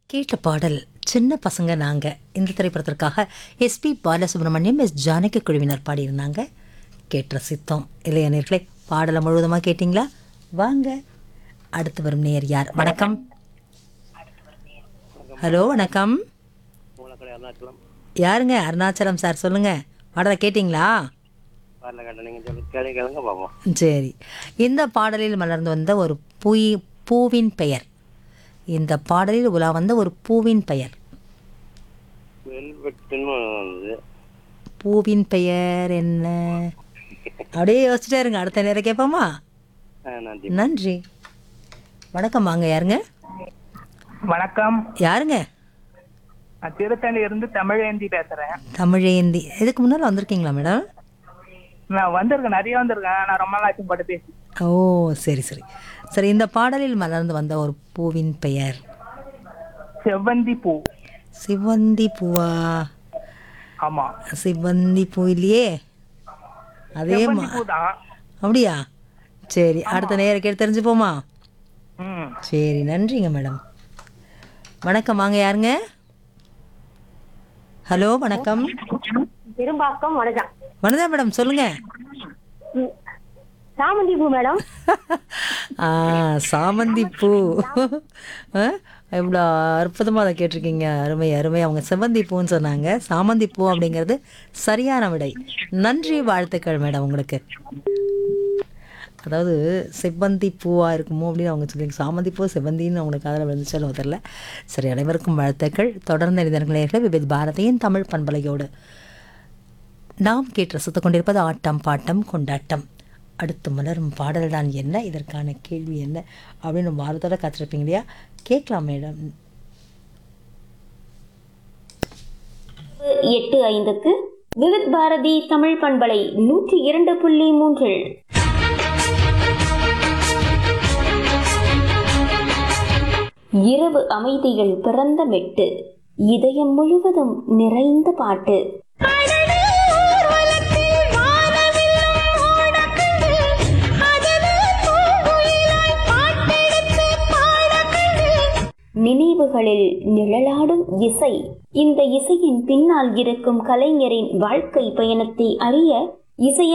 கேட்ட பாடல் சின்ன பசங்க நாங்க இந்த திரைப்படத்திற்காக எஸ்பி பாலசுப்ரமணியம் எஸ் ஜானகி குழுவினர் பாடியிருந்தாங்க கேட்டு ரசித்தோம் இல்லையா நேர்களே பாடலை முழுவதுமாக கேட்டிங்களா வாங்க அடுத்து வரும் நேர் யார் வணக்கம் ஹலோ வணக்கம் மூலக்கடை அருணாச்சலம் யாருங்க அருணாச்சலம் சார் சொல்லுங்க பாடலை கேட்டிங்களா வரல கேட்ட நீங்கள் சொல்லு கேள்வி கேளுங்க பார்ப்போம் சரி இந்த பாடலில் மலர்ந்து வந்த ஒரு பூய் பூவின் பெயர் இந்த பாடலில் உலா வந்த ஒரு பூவின் பெயர் வெல்வெட்டுன்னு வந்தது பூவின் பெயர் என்ன அப்படியே யோசிச்சுட்டே இருங்க அடுத்த நேரம் கேட்போமா ஆ, நன்றி நன்றி வணக்கம் வாங்க யாருங்க வணக்கம் யாருங்க நான் திருத்தணில இருந்து தமிழேந்தி பேசுறேன் தமிழேந்தி இதுக்கு முன்னால் வந்திருக்கீங்களா மேடம் நான் வந்திருக்கேன் நிறைய வந்திருக்கேன் நான் ரொம்ப நாளாச்சும் பட்டு பேசி ஓ சரி சரி சரி இந்த பாடலில் மலர்ந்து வந்த ஒரு பூவின் பெயர் செவ்வந்தி பூ சிவந்தி பூவா ஆமா சிவந்தி பூ இல்லையே அதே செவ்வந்தி மா பூ தான் அப்படியா சரி அடுத்த நேரம் கேட்டு தெரிஞ்சுப்போமா ம் சரி நன்றிங்க மேடம் வணக்கம் வாங்க யாருங்க ஹலோ வணக்கம் பெரும்பாக்கம் வனஜா வனதா மேடம் சொல்லுங்க ம். சாமந்தி பூ மேடம் ஆ சாமந்தி பூ ஆ, எவ்வளோ அற்புதமாக அதை கேட்டிருக்கீங்க அருமை அருமை அவங்க செவ்வந்தி பூன்னு சொன்னாங்க சாமந்தி பூ அப்படிங்கிறது சரியான விடை நன்றி வாழ்த்துக்கள் மேடம் உங்களுக்கு அதாவது செவ்வந்தி பூவாக இருக்குமோ அப்படின்னு அவங்க சொல்லுங்க சாமந்தி பூ செவ்வந்தின்னு அவங்களுக்கு அதில் விழுந்துச்சாலும் தெரில சரி அனைவருக்கும் வாழ்த்துக்கள் தொடர்ந்து எழுதினர்களே விபித் பாரதியின் தமிழ் பண்பலையோடு நாம் கேட்டு ரசித்துக் கொண்டிருப்பது ஆட்டம் பாட்டம் கொண்டாட்டம் அடுத்து மலரும் பாடல் தான் என்ன இதற்கான கேள்வி என்ன அப்படின்னு வாரத்தோட காத்திருப்பீங்க இல்லையா கேட்கலாம் மேடம் எட்டு ஐந்துக்கு விவித் பாரதி தமிழ் பண்பலை நூற்றி இரண்டு புள்ளி மூன்றில் இரவு அமைதியில் பிறந்த மெட்டு இதயம் முழுவதும் நிறைந்த பாட்டு நினைவுகளில் நிழலாடும் இசை இந்த இசையின் பின்னால் இருக்கும் கலைஞரின் வாழ்க்கை பயணத்தை அறிய இசைய